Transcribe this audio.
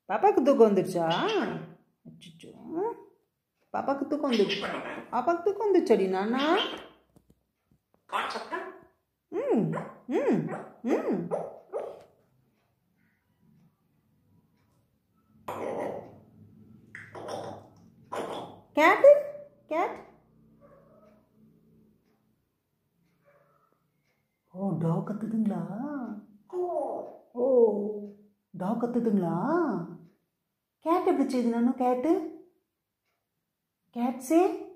பாப்பாக்கு தூக்கம் வந்துருச்சா அச்சோ பாப்பாக்கு தூக்கம் வந்துருச்சு பாப்பாக்கு தூக்கம் வந்துருச்சடி நானா ம் ம் ம் கேட்டு கேட் ஓ டாக் கத்துதுங்களா ஓ டாக் கத்துதுங்களா கேட் எப்படி செய்யுது நானும் கேட்டு கேட் சே